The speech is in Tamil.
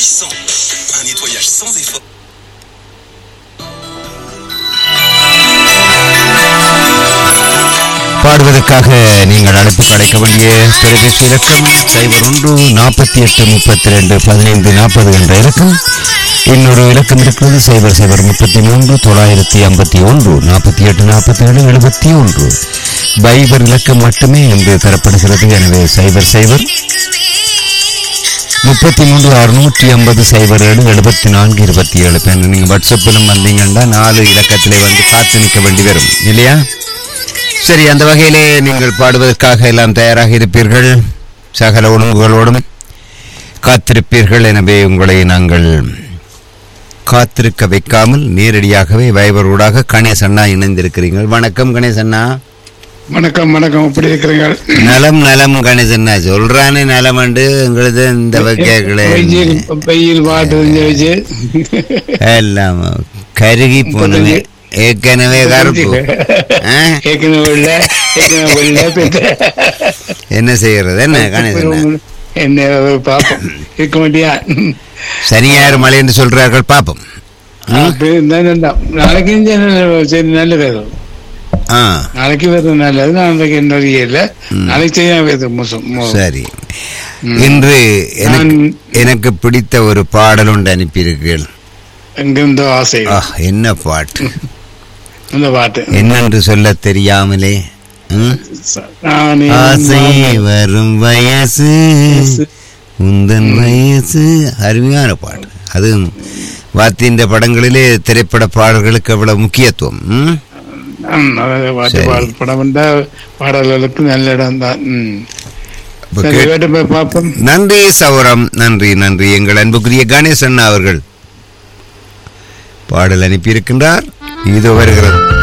puissant. Un nettoyage sans effort. பாடுவதற்காக நீங்கள் அழைப்பு கிடைக்க வேண்டிய தொலைபேசி இலக்கம் சைபர் ஒன்று நாற்பத்தி எட்டு முப்பத்தி ரெண்டு பதினைந்து நாற்பது என்ற இலக்கம் இன்னொரு இலக்கம் இருக்கிறது சைபர் சைபர் முப்பத்தி மூன்று தொள்ளாயிரத்தி ஐம்பத்தி ஒன்று நாற்பத்தி எட்டு நாற்பத்தி ஏழு எழுபத்தி ஒன்று பைபர் இலக்கம் மட்டுமே இன்று தரப்படுகிறது எனவே சைபர் சைபர் முப்பத்தி மூன்று அறுநூற்றி ஐம்பது சைபர் ஏழு எழுபத்தி நான்கு இருபத்தி ஏழு இப்போ நீங்கள் வாட்ஸ்அப்பிலும் வந்தீங்கன்னா நாலு இலக்கத்திலே வந்து காத்து நிற்க வேண்டி வரும் இல்லையா சரி அந்த வகையிலே நீங்கள் பாடுவதற்காக எல்லாம் தயாராக இருப்பீர்கள் சகல ஒழுங்குகளோடும் காத்திருப்பீர்கள் எனவே உங்களை நாங்கள் காத்திருக்க வைக்காமல் நேரடியாகவே வைபரோடாக கணேசண்ணா இணைந்திருக்கிறீர்கள் வணக்கம் கணேசண்ணா வணக்கம் வணக்கம் எப்படி இருக்கிறீங்க நலம் நலம் கணேசண்ணா சொல்றானே நலமண்டு எங்களது இந்த வகைகளே வெயில் வெயில் பாட்டு வச்சு எல்லாம் கருகி போனவே ஏற்கனவே கருப்பு ஆ? ஏற்கனவே உள்ள ஏற்கனவே உள்ள பெத்த என்ன செய்யறது என்ன கணேசண்ணா என்ன பாப்போம் இருக்க மாட்டியா சனியார் மலை என்று சொல்றார்கள் பாப்போம் அப்படி இருந்தா நல்லா. நாளைக்கு இந்த நல்ல- சரி நல்ல வேதம் ஆ நாளைக்கு வேதம் நல்லது நாளைக்கு என்ன இல்ல நாளைக்கு செய்ய வேதம் மோசம் மோ- சரி ம். இன்று எனக்கு நான்- எனக்கு பிடித்த ஒரு பாடல் ஒன்று அனுப்பியிருக்கீர்கள் எங்கிருந்தோ ஆசை ஆ, என்ன பாட்டு அந்த பாட்டு என்னென்று சொல்ல தெரியாமலே ம்? நானே ஆசை வரும் வயசு உந்தன் வயசு அருமையான பாட்டு அது வாத்தின்ற படங்களிலே திரைப்பட பாடல்களுக்கு அவ்வளவு முக்கியத்துவம் ம்? ம், அதாவது பாட்டு சரி. பாடல் படம் வந்தா பாடல்களுக்கு நல்ல இடம் தான் ம். இப்ப சரி கேட்- கேட்டு போய் பார்ப்போம் நன்றி சௌரம் நன்றி நன்றி எங்கள் அன்புக்குரிய கணேசன் அவர்கள் பாடல் அனுப்பியிருக்கின்றார் இது வருகிறது